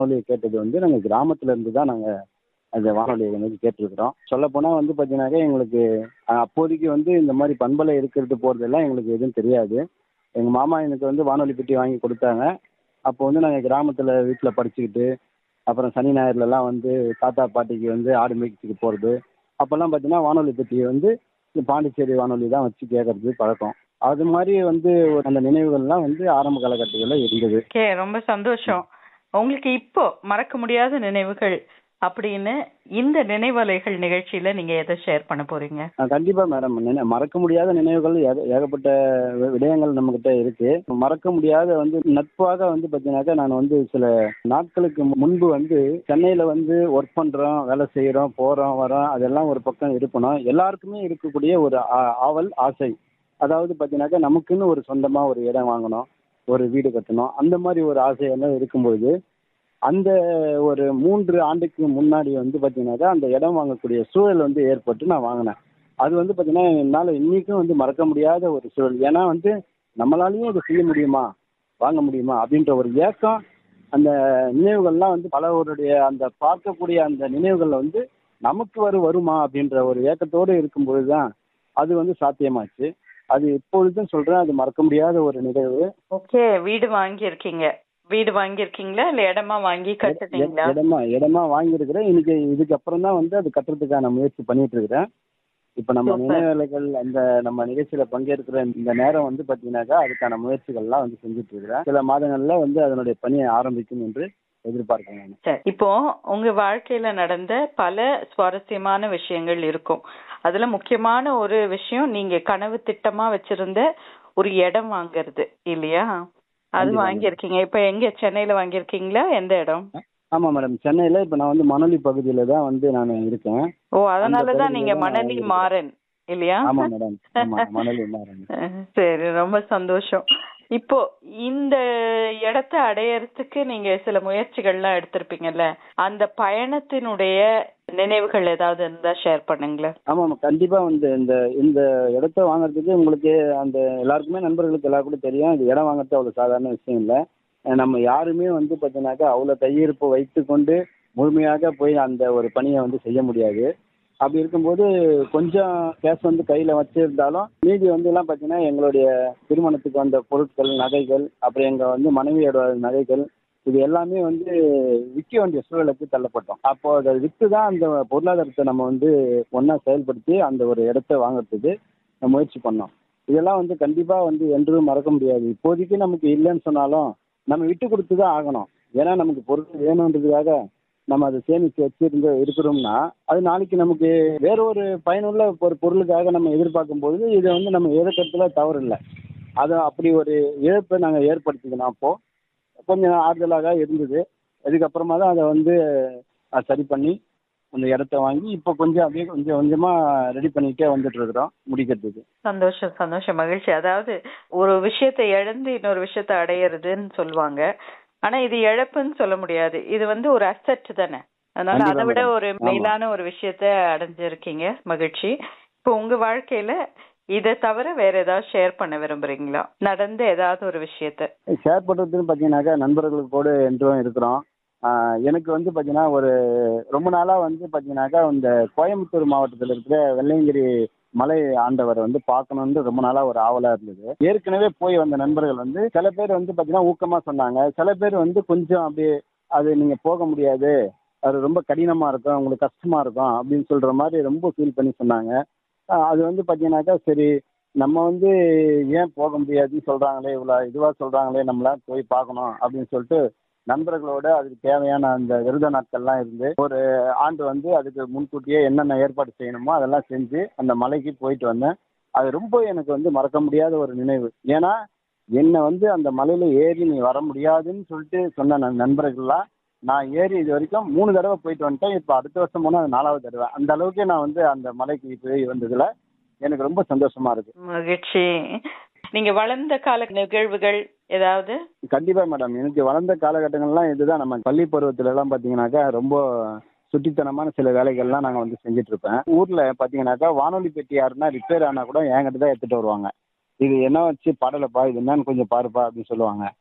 வானொலியை கேட்டது வந்து நாங்கள் கிராமத்துல இருந்து தான் நாங்கள் அந்த வானொலியை வந்து கேட்டிருக்கிறோம் சொல்லப்போனால் வந்து பார்த்தீங்கன்னாக்கா எங்களுக்கு அஹ், அப்போதைக்கு வந்து இந்த மாதிரி பண்பலை இருக்கிறது போகிறதெல்லாம் எங்களுக்கு எதுவும் தெரியாது எங்கள் மாமா எனக்கு வந்து வானொலி பெட்டி வாங்கி கொடுத்தாங்க அப்போ வந்து நாங்கள் கிராமத்தில் வீட்டில் படிச்சுக்கிட்டு அப்புறம் சனி ஞாயிறுலலாம் வந்து தாத்தா பாட்டிக்கு வந்து ஆடு மேய்ச்சிக்கு போகிறது அப்போல்லாம் பார்த்தீங்கன்னா வானொலி பெட்டியை வந்து இந்த பாண்டிச்சேரி வானொலி தான் வச்சு கேட்கறது பழக்கம் அது மாதிரி வந்து ஒரு அந்த நினைவுகள்லாம் வந்து ஆரம்ப காலகட்டங்களில் இருந்தது ஓகே ரொம்ப சந்தோஷம் உங்களுக்கு இப்போ மறக்க முடியாத நினைவுகள் அப்படின்னு இந்த நினைவலைகள் நிகழ்ச்சியில நீங்க எதை ஷேர் பண்ண போறீங்க ஆ, கண்டிப்பா மேடம் நினை மறக்க முடியாத நினைவுகள் ஏக- ஏகப்பட்ட வி- விடயங்கள் நம்மகிட்ட இருக்கு மறக்க முடியாத வந்து நட்பாக வந்து பார்த்தீங்கன்னாக்கா நான் வந்து சில நாட்களுக்கு மு- முன்பு வந்து சென்னையில வந்து ஒர்க் பண்றோம் வேலை செய்யறோம் போறோம் வரோம் அதெல்லாம் ஒரு பக்கம் இருக்கணும் எல்லாருக்குமே இருக்கக்கூடிய ஒரு ஆ- ஆவல் ஆசை அதாவது பார்த்தீங்கன்னாக்கா நமக்குன்னு ஒரு சொந்தமா ஒரு இடம் வாங்கணும் ஒரு வீடு கட்டணும் அந்த மாதிரி ஒரு ஆசையெல்லாம் இருக்கும்போது அந்த ஒரு மூன்று ஆண்டுக்கு முன்னாடி வந்து பார்த்தீங்கன்னாக்கா அந்த இடம் வாங்கக்கூடிய சூழல் வந்து ஏற்பட்டு நான் வாங்கினேன் அது வந்து பார்த்தீங்கன்னா என்னால் இன்னைக்கும் வந்து மறக்க முடியாத ஒரு சூழல் ஏன்னா வந்து நம்மளாலையும் இதை செய்ய முடியுமா வாங்க முடியுமா அப்படின்ற ஒரு ஏக்கம் அந்த நினைவுகள்லாம் வந்து பலவருடைய அந்த பார்க்கக்கூடிய அந்த நினைவுகளில் வந்து நமக்கு வரு வருமா அப்படின்ற ஒரு ஏக்கத்தோடு இருக்கும்பொழுது தான் அது வந்து சாத்தியமாச்சு அது இப்பொழுதும் சொல்கிறேன் அது மறக்க முடியாத ஒரு நிகழ்வு ஓகே வீடு வாங்கி இருக்கீங்க வீடு வாங்கி இருக்கீங்களா இல்ல இடமா வாங்கி கட்டுனீங்களா இடமா இடமா வாங்கியிருக்கிறேன் இன்னைக்கு இதுக்கு அப்புறம் தான் வந்து அது கட்டுறதுக்கான முயற்சி பண்ணிட்டு இருக்கிறேன் இப்போ நம்ம Super. நினைவேலைகள் அந்த நம்ம நிகழ்ச்சியில பங்கேற்கிற இந்த நேரம் வந்து பார்த்தீங்கன்னாக்கா அதுக்கான முயற்சிகள்லாம் வந்து செஞ்சுட்டு இருக்கிறேன் சில மாதங்கள்ல வந்து அதனுடைய பணியை ஆரம்பிக்கும் என்று எதிர்பார்க்கிறேன் நான் சரி இப்போ உங்க வாழ்க்கையில நடந்த பல சுவாரஸ்யமான விஷயங்கள் இருக்கும் அதுல முக்கியமான ஒரு விஷயம் நீங்க கனவு திட்டமா வச்சிருந்த ஒரு இடம் வாங்குறது இல்லையா அது கண்டிப்பா. வாங்கியிருக்கீங்க இப்ப எங்க சென்னையில வாங்கியிருக்கீங்களா எந்த இடம் ஆமா மேடம் சென்னையில இப்போ நான் வந்து மணலி பகுதியில தான் வந்து நான் இருக்கேன் ஓ அதனாலதான் பகுதியில நீங்க தான் நான் மணலி வாங்கியிருக்கேன். மாறன் இல்லையா ஆமா மேடம் ஆமா மணலி மாறன் அஹ் சரி ரொம்ப சந்தோஷம் இப்போ இந்த இடத்தை அடையறதுக்கு நீங்க சில முயற்சிகள்லாம் எடுத்திருப்பீங்கல்ல அந்த பயணத்தினுடைய நினைவுகள் ஏதாவது இருந்தா ஷேர் பண்ணுங்களேன் ஆமா ஆமா கண்டிப்பா வந்து இந்த இந்த இடத்த வாங்குறதுக்கு உங்களுக்கு அந்த எல்லாருக்குமே நண்பர்களுக்கு எல்லாரும் கூட தெரியும் இந்த இடம் வாங்குறது அவ்வளவு சாதாரண விஷயம் இல்லை நம்ம யாருமே வந்து பார்த்தீங்கன்னாக்கா அவ்வளோ கையிருப்பு வைத்துக்கொண்டு முழுமையாக போய் அந்த ஒரு பணியை வந்து செய்ய முடியாது அப்படி இருக்கும்போது கொஞ்சம் கேஷ் வந்து கையில் வச்சிருந்தாலும் மீதி வந்து எல்லாம் பார்த்தீங்கன்னா எங்களுடைய திருமணத்துக்கு வந்த பொருட்கள் நகைகள் அப்புறம் எங்கள் வந்து மனைவியோட நகைகள் இது எல்லாமே வந்து விற்க வேண்டிய சூழலுக்கு தள்ளப்பட்டோம் அப்போ அதை விற்று தான் அந்த பொருளாதாரத்தை நம்ம வந்து ஒன்றா செயல்படுத்தி அந்த ஒரு இடத்த வாங்குறதுக்கு நம்ம முயற்சி பண்ணோம் இதெல்லாம் வந்து கண்டிப்பாக வந்து என்றும் மறக்க முடியாது இப்போதைக்கு நமக்கு இல்லைன்னு சொன்னாலும் நம்ம விட்டு கொடுத்து தான் ஆகணும் ஏன்னா நமக்கு பொருள் வேணுன்றதுக்காக நம்ம அதை சேமித்து வச்சிருந்து இருக்கிறோம்னா அது நாளைக்கு நமக்கு வேற ஒரு பயனுள்ள ஒரு பொருளுக்காக நம்ம எதிர்பார்க்கும் பொழுது இதை வந்து நம்ம இழக்கிறதுல தவறு இல்லை அது அப்படி ஒரு இழப்பை நாங்கள் ஏற்படுத்திக்கணும் அப்போ கொஞ்சம் ஆறுதலாக இருந்தது அதுக்கப்புறமா தான் அதை வந்து அஹ், சரி பண்ணி அந்த இடத்த வாங்கி இப்போ கொஞ்சம் அப்படியே கொஞ்சம் கொஞ்சமாக ரெடி பண்ணிக்கிட்டே வந்துட்டு இருக்கிறோம் முடிக்கிறதுக்கு சந்தோஷம் சந்தோஷம் மகிழ்ச்சி அதாவது ஒரு விஷயத்தை இழந்து இன்னொரு விஷயத்தை அடையிறதுன்னு சொல்லுவாங்க ஆனா இது இழப்புன்னு சொல்ல முடியாது இது வந்து ஒரு அசெட் தானே அதனால கண்டிப்பா அதை விட madam. ஒரு ஆமா. மேலான ஒரு விஷயத்த அடைஞ்சிருக்கீங்க மகிழ்ச்சி இப்போ உங்க வாழ்க்கையில இதை தவிர வேற ஏதாவது ஷேர் பண்ண விரும்புறீங்களா நடந்த ஏதாவது ஒரு விஷயத்த ஷேர் பண்ணுறதுன்னு பார்த்தீங்கன்னாக்கா நண்பர்களுக்கு கூட என்றும் இருக்கிறோம் ஆஹ் எனக்கு வந்து பார்த்தீங்கன்னா ஒரு ரொம்ப நாளாக வந்து பார்த்தீங்கன்னாக்கா இந்த கோயம்புத்தூர் மாவட்டத்தில் இருக்கிற வெள்ளையங்கிரி மலை ஆண்டவரை வந்து பார்க்கணுன்னு ரொம்ப நாளாக ஒரு ஆவலாக இருந்தது ஏற்கனவே போய் வந்த நண்பர்கள் வந்து சில பேர் வந்து பார்த்தீங்கன்னா ஊக்கமாக சொன்னாங்க சில பேர் வந்து கொஞ்சம் அப்படியே அது நீங்கள் போக முடியாது அது ரொம்ப கடினமாக இருக்கும் உங்களுக்கு கஷ்டமாக இருக்கும் அப்படின்னு சொல்கிற மாதிரி ரொம்ப ஃபீல் பண்ணி சொன்னாங்க ஆஹ் அது வந்து பார்த்தீங்கன்னாக்கா சரி நம்ம வந்து ஏன் போக முடியாதுன்னு சொல்கிறாங்களே இவ்வளோ இதுவாக சொல்கிறாங்களே நம்மளாம் போய் பார்க்கணும் அப்படின்னு சொல்லிட்டு நண்பர்களோட அதுக்கு தேவையான அந்த விரத நாட்கள்லாம் இருந்து ஒரு ஆண்டு வந்து அதுக்கு முன்கூட்டியே என்னென்ன ஏற்பாடு செய்யணுமோ அதெல்லாம் செஞ்சு அந்த மலைக்கு போயிட்டு வந்தேன் அது ரொம்ப எனக்கு வந்து மறக்க முடியாத ஒரு நினைவு ஏன்னா என்னை வந்து அந்த மலையில ஏறி நீ வர முடியாதுன்னு சொல்லிட்டு சொன்ன நண்- நண்பர்கள்லாம் நான் ஏறி இது வரைக்கும் மூணு தடவை போயிட்டு வந்துட்டேன் இப்போ அடுத்த வருஷம் போனால் அது நாலாவது தடவை அந்த அளவுக்கு நான் வந்து அந்த மலைக்கு போய் வந்ததுல எனக்கு ரொம்ப சந்தோஷமா இருக்கு மகிழ்ச்சி நீங்க வளர்ந்த கால நிகழ்வுகள் ஏதாவது கண்டிப்பா மேடம் எனக்கு வளர்ந்த காலகட்டங்கள்லாம் இதுதான் நம்ம பள்ளி பருவத்துல எல்லாம் பாத்தீங்கன்னாக்கா ரொம்ப சுட்டித்தனமான சில வேலைகள்லாம் நாங்கள் வந்து செஞ்சுட்டு இருப்பேன் ஊர்ல பாத்தீங்கன்னாக்கா வானொலி பெட்டி யாருன்னா ரிப்பேர் ஆனா கூட என்கிட்ட தான் எடுத்துட்டு வருவாங்க இது என்ன வச்சு பாடலைப்பா இது என்னன்னு கொஞ்சம் பாருப்பா அப்படின்னு சொல்லுவாங்க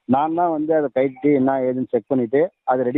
நான் தான் வந்து அதை கைட்டி என்ன ஏதுன்னு செக் பண்ணிட்டு அதை ரெடி